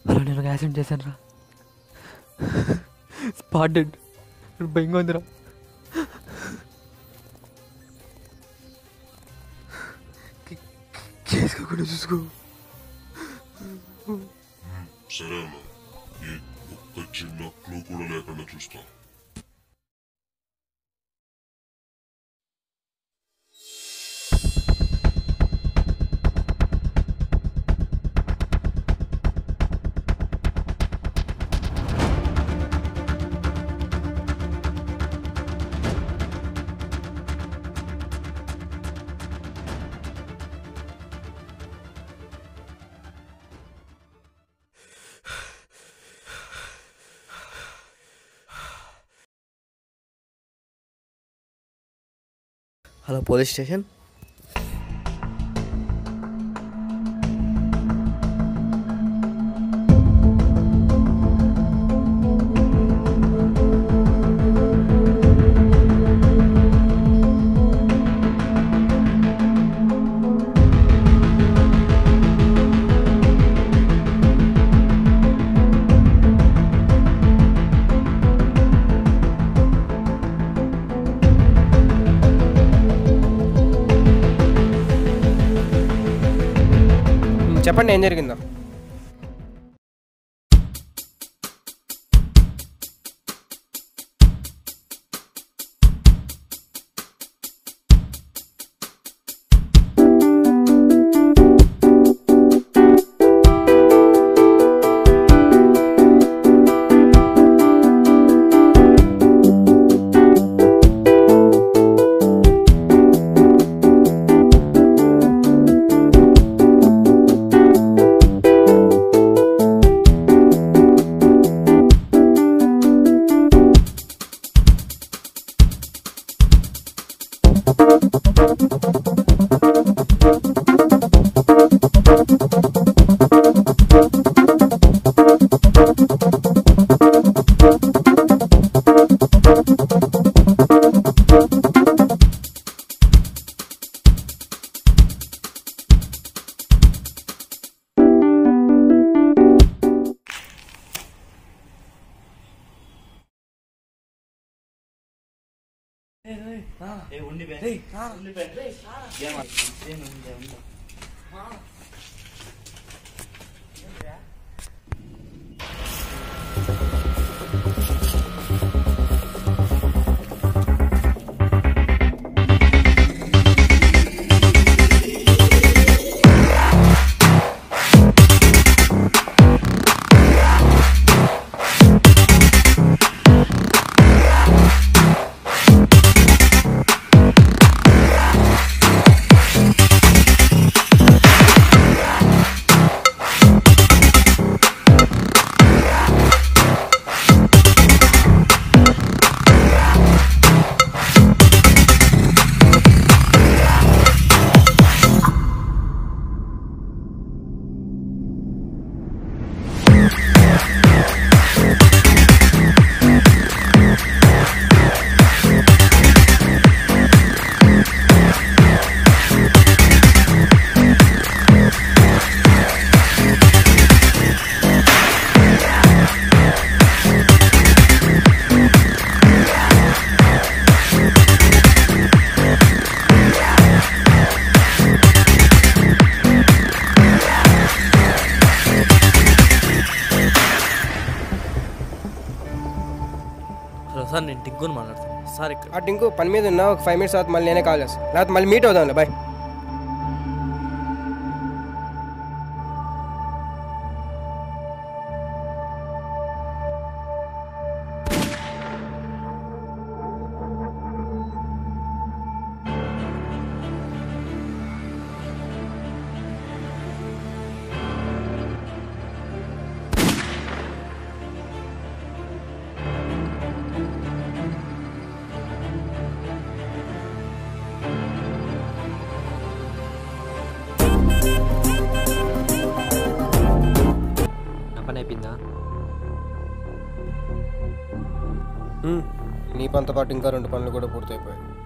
అలా నేను ఒక యాక్సిడెంట్ చేశాను రా స్పాట్ డెడ్ భయంగా ఉందిరా చేసుకోకుండా చూసుకో సరే అన్న ఈ ఒక్క చిన్న క్లూ కూడా లేకుండా చూస్తా హలో పోలీస్ స్టేషన్ చెప్పండి ఏం జరిగిందో హలో సార్ నేను టింకుని మాట్లాడుతాను సార్ ఇక్కడ ఆ టింకు పని మీద ఉన్నా ఒక ఫైవ్ మినిట్స్ తర్వాత మళ్ళీ నేనే కాల్ చేస్తాను లేకపోతే మళ్ళీ మీట్ అవుదాంలే బాయ్ నా పని అయిపోయిందా నీ పనితో పాటు ఇంకా రెండు పనులు కూడా పూర్తయిపోయాయి